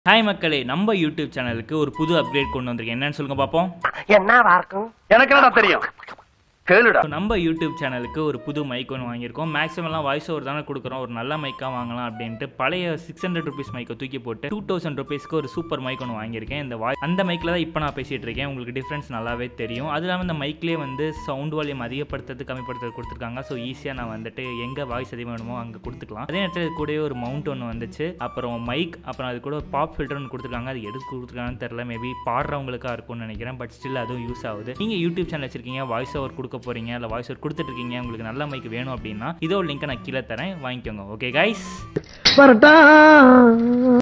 hi மக்களே நம்ம YouTube சேனலுக்கு ஒரு புது அப்டேட் கொண்டு வந்திருக்கேன் என்னன்னு சொல்லுங்க பார்ப்போம் என்னவா இருக்கும் எனக்கு என்னடா தெரியும் கேளுடா So, நம்ம யூடியூப் சேனலுக்கு ஒரு புது மைக் ஒன்று வாங்கியிருக்கோம் மேக்ஸிமம்லாம் வாய்ஸ் ஓவர் தானே கொடுக்குறோம் ஒரு நல்ல மைக்காக வாங்கலாம் அப்படின்ட்டு பழைய சிக்ஸ் ஹண்ட்ரட் ருபீஸ் மைக்கை தூக்கி போட்டு டூ தௌசண்ட் ருபீஸ்க்கு ஒரு சூப்பர் மைக் ஒன்று வாங்கியிருக்கேன் இந்த வாய் அந்த மைக்கில் தான் இப்போ நான் பேசிகிட்டு இருக்கேன் உங்களுக்கு டிஃப்ரென்ஸ் நல்லாவே தெரியும் அது இல்லாமல் இந்த மைக்லேயே வந்து சவுண்ட் வால்யூம் அதிகப்படுத்துறது கம்மிப்படுத்துறது கொடுத்துருக்காங்க ஸோ ஈஸியாக நான் வந்துட்டு எங்கே வாய்ஸ் அதிகம் வேணுமோ அங்கே கொடுத்துக்கலாம் அதே நேரத்தில் இது கூடவே ஒரு மவுண்ட் ஒன்று வந்துச்சு அப்புறம் மைக் அப்புறம் அது கூட பாப் ஃபில்டர் ஒன்று கொடுத்துருக்காங்க அது எதுக்கு கொடுத்துருக்காங்கன்னு தெரில மேபி பாடுறவங்களுக்கா இருக்கும்னு நினைக்கிறேன் பட் ஸ்டில் அதுவும் யூஸ் ஆகுது நீங்கள் யூடியூப் சேனல் வச்சிருக்கீங்க வாய்ஸ் ஓவர் கொடுக்க போறீங்க இல்லை வாய்ஸ் ஓவர் கொடுத்துட்டு இருக்கீங்க உங்களுக்கு நல்ல மைக் வேணும் அப்படின்னா இதோ லிங்கை நான் கீழே தரேன் வாங்கிக்கோங்க ஓகே கைஸ் வரட்டா